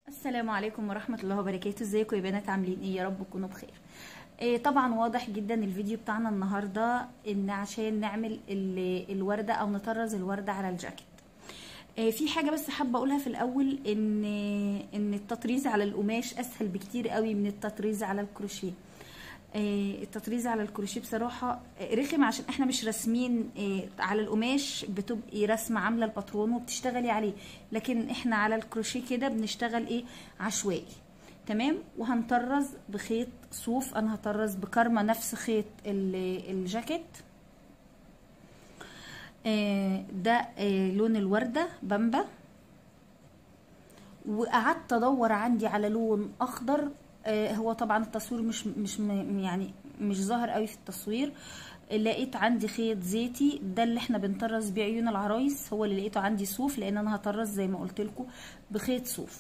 السلام عليكم ورحمة الله وبركاته ازيكم يا بنات عاملين ايه يا رب تكونوا بخير إيه طبعا واضح جدا الفيديو بتاعنا النهاردة ان عشان نعمل ال- الوردة او نطرز الوردة على الجاكيت إيه في حاجة بس حابة اقولها في الاول ان ان التطريز على القماش اسهل بكتير قوي من التطريز على الكروشيه إيه التطريز على الكروشيه بصراحة إيه رخم عشان احنا مش راسمين إيه على القماش بتبقي رسمة عاملة الباترون وبتشتغلي عليه لكن احنا على الكروشيه كده بنشتغل ايه عشوائي تمام وهنطرز بخيط صوف انا هطرز بكرمة نفس خيط ال- الجاكيت آه، ده آه، لون الوردة بامبا وقعدت ادور عندي على لون اخضر آه، هو طبعا التصوير مش مش م- يعني مش ظاهر قوي في التصوير لقيت عندي خيط زيتي ده اللي احنا بنطرز بيه عيون العرايس هو اللي لقيته عندي صوف لان انا هطرز زي ما قلت لكم بخيط صوف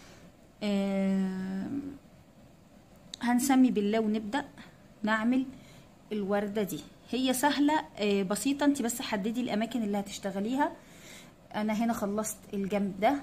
آه، هنسمي بالله ونبدأ نعمل الوردة دي هي سهلة آه، بسيطة انت بس حددي الاماكن اللي هتشتغليها انا هنا خلصت الجنب ده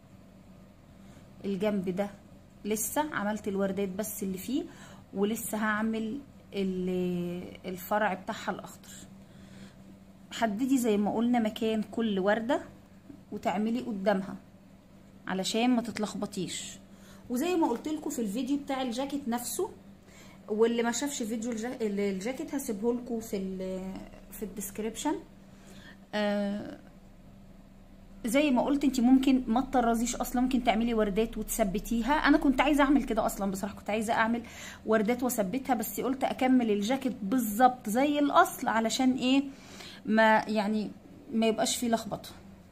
الجنب ده لسه عملت الوردات بس اللي فيه ولسه هعمل ال- الفرع بتاعها الاخضر حددي زي ما قلنا مكان كل وردة وتعملي قدامها علشان ما تتلخبطيش وزي ما قلت لكم في الفيديو بتاع الجاكيت نفسه واللي ما شافش فيديو الجا- الجاكيت هسيبه لكم في ال في الديسكريبشن آه زي ما قلت انت ممكن ما تطرزيش اصلا ممكن تعملي وردات وتثبتيها انا كنت عايزه اعمل كده اصلا بصراحه كنت عايزه اعمل وردات واثبتها بس قلت اكمل الجاكيت بالظبط زي الاصل علشان ايه ما يعني ما يبقاش فيه لخبطه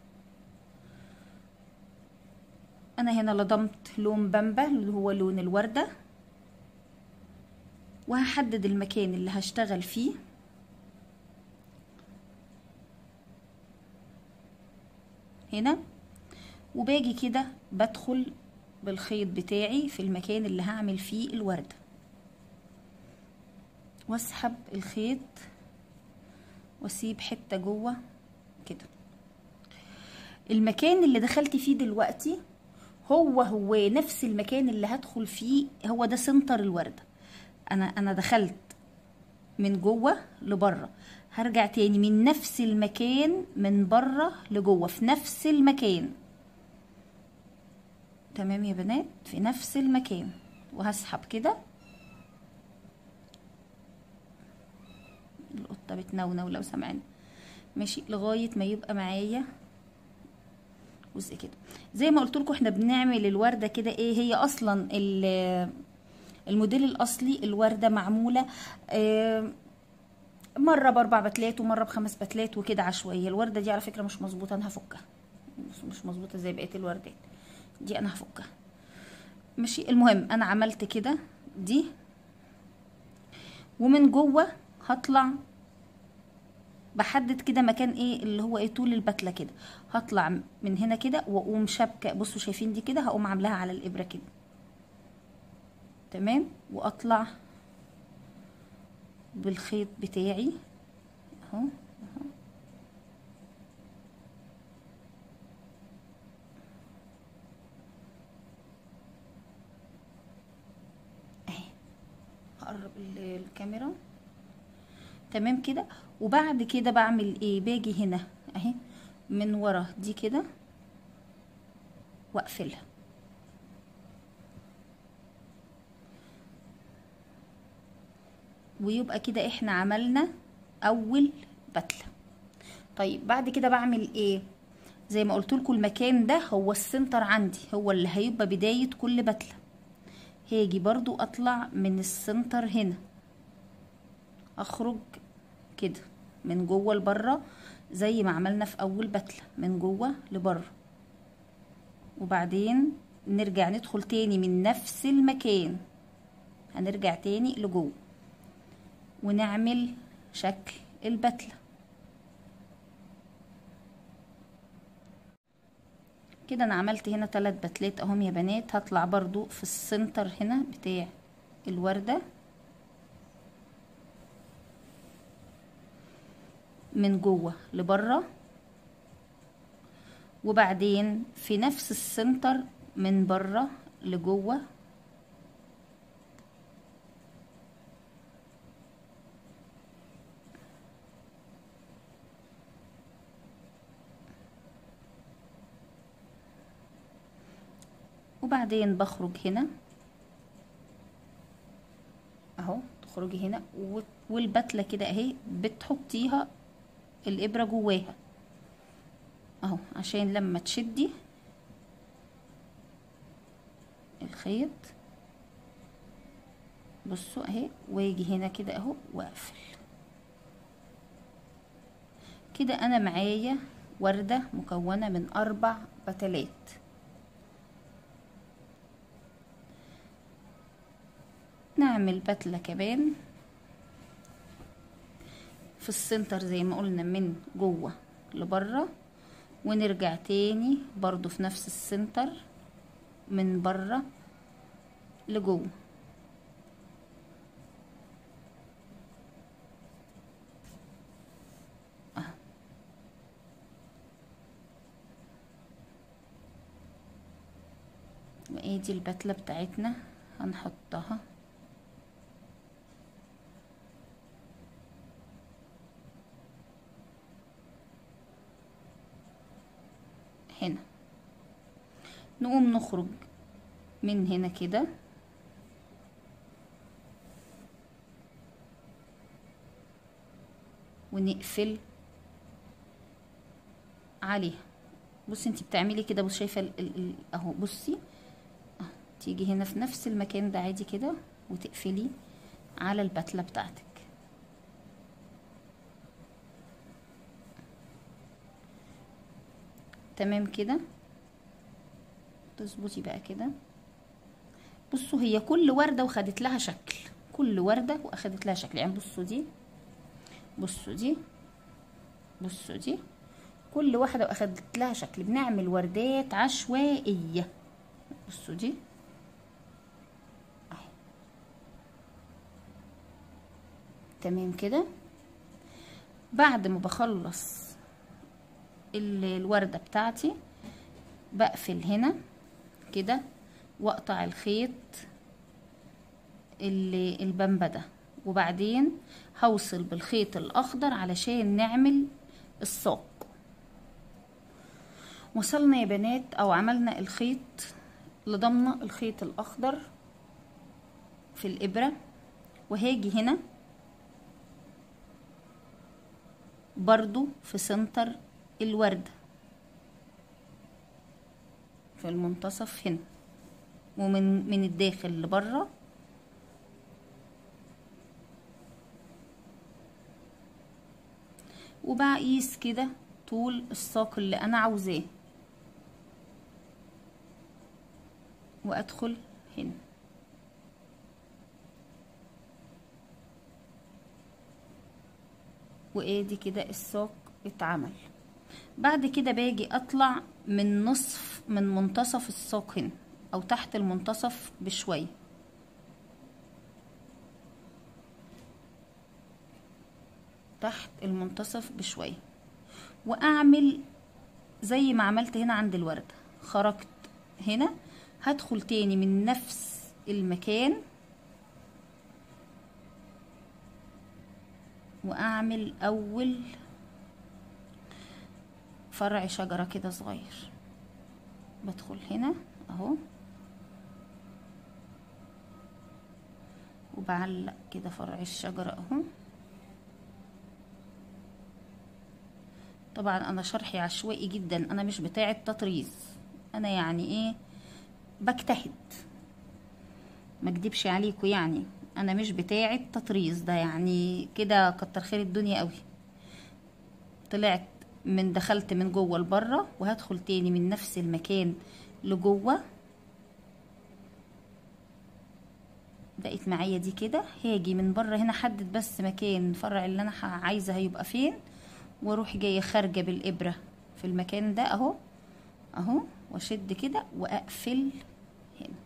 انا هنا لضمت لون بامبا اللي هو لون الورده وهحدد المكان اللي هشتغل فيه هنا وباجي كده بدخل بالخيط بتاعي في المكان اللي هعمل فيه الوردة واسحب الخيط واسيب حتة جوه كده المكان اللي دخلت فيه دلوقتي هو هو نفس المكان اللي هدخل فيه هو ده سنتر الوردة انا انا دخلت من جوه لبره هرجع تاني من نفس المكان من بره لجوه في نفس المكان تمام يا بنات في نفس المكان وهسحب كده القطه بتنونو لو سمعنا ماشي لغايه ما يبقى معايا جزء كده زي ما قلت لكم احنا بنعمل الورده كده ايه هي اصلا الموديل الاصلي الورده معموله آه مره باربع بتلات ومره بخمس بتلات وكده عشوائيه الورده دي على فكره مش مظبوطه انا هفكها مش, مش مظبوطه زي بقيه الوردات دي انا هفكها ماشي المهم انا عملت كده دي ومن جوه هطلع بحدد كده مكان ايه اللي هو ايه طول البتله كده هطلع من هنا كده واقوم شابكه بصوا شايفين دي كده هقوم عاملاها على الابره كده تمام واطلع بالخيط بتاعي اهو اهو اهي هقرب الكاميرا تمام كده وبعد كده بعمل ايه باجي هنا اهي من ورا دي كده واقفلها ويبقى كده احنا عملنا اول بتله طيب بعد كده بعمل ايه زي ما قلت لكم المكان ده هو السنتر عندي هو اللي هيبقى بدايه كل بتله هاجي برضو اطلع من السنتر هنا اخرج كده من جوه لبره زي ما عملنا في اول بتله من جوه لبره وبعدين نرجع ندخل تاني من نفس المكان هنرجع تاني لجوه ونعمل شكل البتلة كده انا عملت هنا ثلاث بتلات اهم يا بنات هطلع برضو في السنتر هنا بتاع الوردة من جوه لبره وبعدين في نفس السنتر من بره لجوه وبعدين بخرج هنا اهو تخرجي هنا و- والبتلة كده اهي بتحطيها الابرة جواها اهو عشان لما تشدي الخيط بصوا اهي واجي هنا كده اهو واقفل كده انا معايا وردة مكونة من اربع بتلات نعمل بتلة كمان في السنتر زي ما قلنا من جوه لبره ونرجع تاني برضو في نفس السنتر من بره لجوه أهو. وادي البتلة بتاعتنا هنحطها هنا نقوم نخرج من هنا كده ونقفل عليها بصي انت بتعملي كده بص شايفه ال- ال- ال- اهو بصي اه تيجي هنا في نفس المكان ده عادي كده وتقفلي على البتله بتاعتك تمام كده تظبطي بقى كده بصوا هي كل وردة وخدت لها شكل كل وردة واخدت لها شكل يعني بصوا دي بصوا دي بصوا دي كل واحدة واخدت لها شكل بنعمل وردات عشوائية بصوا دي اهي تمام كده بعد ما بخلص ال- الوردة بتاعتي بقفل هنا كده واقطع الخيط اللي البامبا ده وبعدين هوصل بالخيط الاخضر علشان نعمل الساق وصلنا يا بنات او عملنا الخيط لضمنا الخيط الاخضر في الابره وهاجي هنا برضو في سنتر الوردة في المنتصف هنا ومن من الداخل لبره وبقيس كده طول الساق اللي انا عاوزاه وادخل هنا وادي كده الساق اتعمل بعد كده باجي اطلع من نصف من منتصف الساق هنا او تحت المنتصف بشويه تحت المنتصف بشويه واعمل زي ما عملت هنا عند الوردة خرجت هنا هدخل تاني من نفس المكان واعمل اول فرع شجرة كده صغير بدخل هنا اهو وبعلق كده فرع الشجرة اهو طبعا انا شرحي عشوائي جدا انا مش بتاعة تطريز انا يعني ايه بجتهد ما اكدبش عليكم يعني انا مش بتاعة تطريز ده يعني كده كتر خير الدنيا قوي طلعت من دخلت من جوه لبره وهدخل تاني من نفس المكان لجوه بقت معايا دي كده هاجي من بره هنا احدد بس مكان الفرع اللي انا ح- عايزه هيبقى فين واروح جايه خارجه بالابره في المكان ده اهو اهو واشد كده واقفل هنا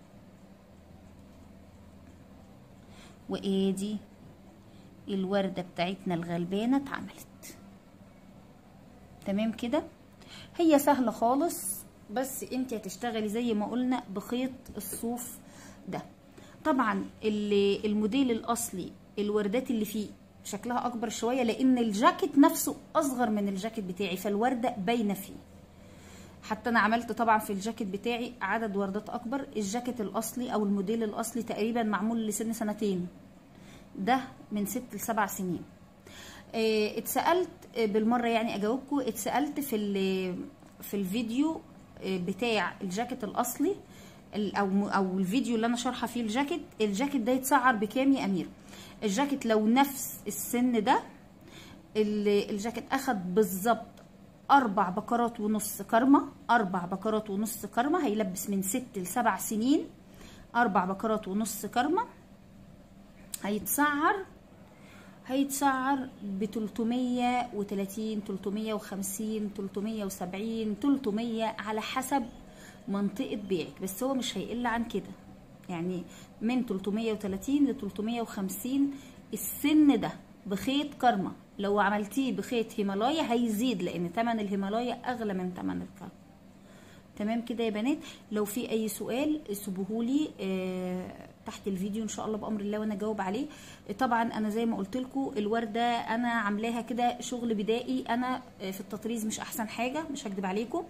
وادي الورده بتاعتنا الغلبانه اتعملت تمام كده هي سهله خالص بس انت هتشتغلي زي ما قلنا بخيط الصوف ده طبعا اللي الموديل الاصلي الوردات اللي فيه شكلها اكبر شويه لان الجاكيت نفسه اصغر من الجاكيت بتاعي فالورده باينه فيه حتى انا عملت طبعا في الجاكيت بتاعي عدد وردات اكبر الجاكيت الاصلي او الموديل الاصلي تقريبا معمول لسن سنتين ده من ست لسبع سنين اه اتسالت بالمره يعني اجاوبكم اتسالت في في الفيديو بتاع الجاكيت الاصلي او او الفيديو اللي انا شارحه فيه الجاكيت الجاكيت ده يتسعر بكام يا امير الجاكيت لو نفس السن ده الجاكيت اخد بالظبط اربع بكرات ونص كرمه اربع بكرات ونص كرمه هيلبس من ست لسبع سنين اربع بكرات ونص كرمه هيتسعر هيتسعر ب 330 350 370 300 على حسب منطقة بيعك بس هو مش هيقل عن كده يعني من 330 ل 350 السن ده بخيط كرمة لو عملتيه بخيط هيمالايا هيزيد لان تمن الهيمالايا اغلى من تمن الكرمة تمام كده يا بنات لو في اي سؤال سيبوهولي آه تحت الفيديو ان شاء الله بامر الله وانا اجاوب عليه طبعا انا زي ما قلت لكم الورده انا عاملاها كده شغل بدائي انا في التطريز مش احسن حاجه مش هكدب عليكم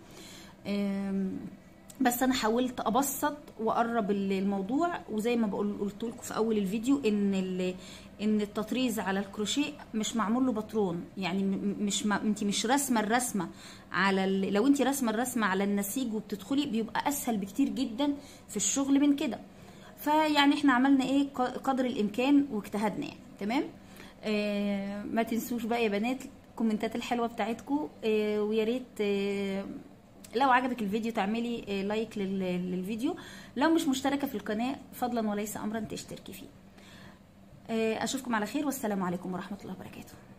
بس انا حاولت ابسط واقرب الموضوع وزي ما بقول قلت لكم في اول الفيديو ان ان التطريز على الكروشيه مش معمول له باترون يعني مش ما انت مش راسمه الرسمه على لو انت راسمه الرسمه على النسيج وبتدخلي بيبقى اسهل بكتير جدا في الشغل من كده فيعني احنا عملنا ايه قدر الامكان واجتهدنا يعني تمام آه ما تنسوش بقى يا بنات الكومنتات الحلوه بتاعتكم آه ويا ريت آه لو عجبك الفيديو تعملي آه لايك للفيديو لو مش مشتركه في القناه فضلا وليس امرا تشتركي فيه آه اشوفكم على خير والسلام عليكم ورحمه الله وبركاته